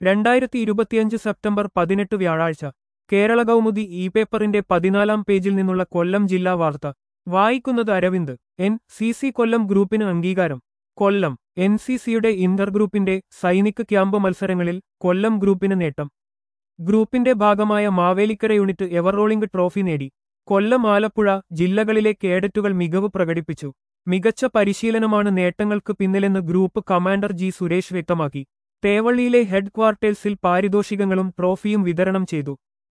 രണ്ടായിരത്തി ഇരുപത്തിയഞ്ച് സെപ്റ്റംബർ പതിനെട്ട് വ്യാഴാഴ്ച കേരള കൗമുദി ഇ പേപ്പറിന്റെ പതിനാലാം പേജിൽ നിന്നുള്ള കൊല്ലം ജില്ലാ വാർത്ത വായിക്കുന്നത് Aravind N C C Kollam ഗ്രൂപ്പിന് അംഗീകാരം കൊല്ലം എൻ സി സിയുടെ ഇന്റർ ഗ്രൂപ്പിന്റെ സൈനിക് ക്യാമ്പ് മത്സരങ്ങളിൽ കൊല്ലം ഗ്രൂപ്പിന് നേട്ടം ഗ്രൂപ്പിന്റെ ഭാഗമായ Mavelikkara unit ever rolling trophy നേടി കൊല്ലം ആലപ്പുഴ ജില്ലകളിലെ കേഡറ്റുകൾ മികവ് പ്രകടിപ്പിച്ചു മികച്ച പരിശീലനമാണ് നേട്ടങ്ങൾക്ക് പിന്നിലെന്ന് ഗ്രൂപ്പ് കമാൻഡർ ജി സുരേഷ് വ്യക്തമാക്കി തേവള്ളിയിലെ ഹെഡ് ക്വാർട്ടേഴ്സിൽ പാരിതോഷികങ്ങളും ട്രോഫിയും വിതരണം ചെയ്തു